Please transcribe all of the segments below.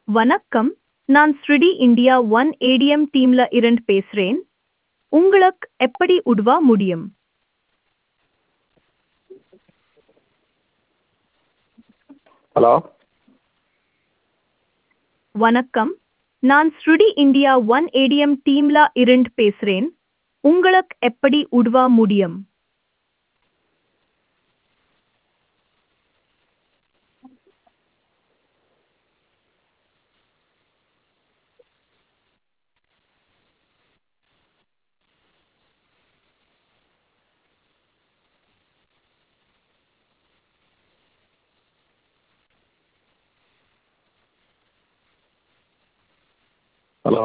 வணக்கம் நான் ஸ்ருடி இந்தியா ஒன் ஏடிஎம் டீம்ல இருந்து பேசுறேன் உங்களுக்கு எப்படி உதவ முடியும் ஹலோ வணக்கம் நான் ஸ்ருடி இந்தியா ஒன் ஏடிஎம் டீம்ல இருந்து பேசுறேன் உங்களுக்கு எப்படி உதவ முடியும் ஹலோ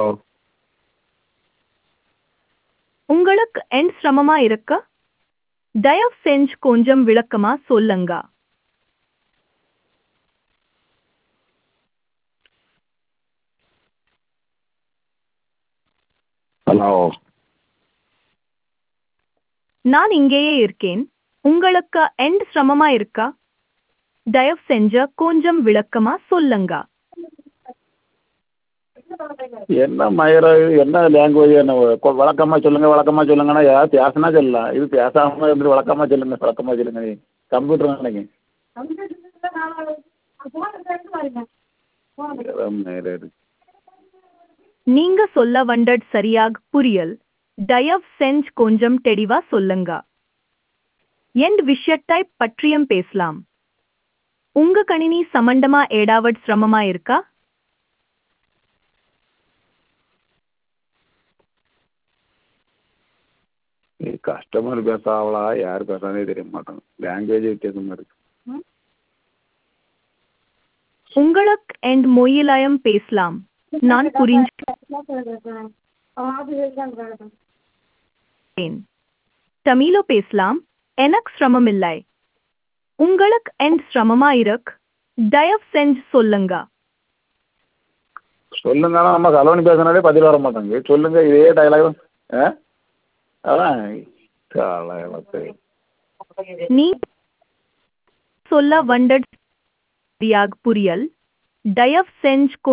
உங்களுக்கு என் சிரமமா இருக்க தயவு செஞ்சு கொஞ்சம் விளக்கமா சொல்லுங்க ஹலோ நான் இங்கேயே இருக்கேன் உங்களுக்கு என் சிரமமா இருக்கா தயவு செஞ்ச கொஞ்சம் விளக்கமா சொல்லுங்க என்ன மயிர என்ன லாங்குவேஜ் என்ன கொ- விளக்கமா சொல்லுங்க விளக்கமா சொல்லுங்கன்னா ஏதாவது பேசினா சொல்லலாம் இது பேசாம இருந்து விளக்கமா சொல்லுங்க விளக்கமா சொல்லுங்க நீ கம்ப்யூட்டர் நினைங்க ஏதோ மயிர இருக்கு. நீங்க சொல்ல வந்தது சரியாக புரியல் தயவு செஞ்சு கொஞ்சம் தெளிவா சொல்லுங்க என் விஷயத்தை பற்றியும் பேசலாம் உங்க கணினி சம்பந்தமா ஏடாவது சிரமமா இருக்கா இது கஸ்டமர் பேசாவளா யார் பேசானே தெரிய மாட்டாங்க லாங்குவேஜ் வித்தியாசமா இருக்கு உங்களுக்கு என் மொழியிலாயம் பேசலாம் நான் புரிஞ்சேன் தமிழோ பேசலாம் எனக்கு சிரமம் இல்லை உங்களுக்கு என் சிரமமா இருக்கு தயவு செஞ்சு சொல்லுங்க சொல்லுங்க ஆனா நம்ம கலவணி பேசினாலே பதில் வர மாட்டாங்க சொல்லுங்க இதே டைலாக் ஆ அதான் காலையில நீ சொல்ல வந்தது சரியாக புரியல் தயவு செஞ்சு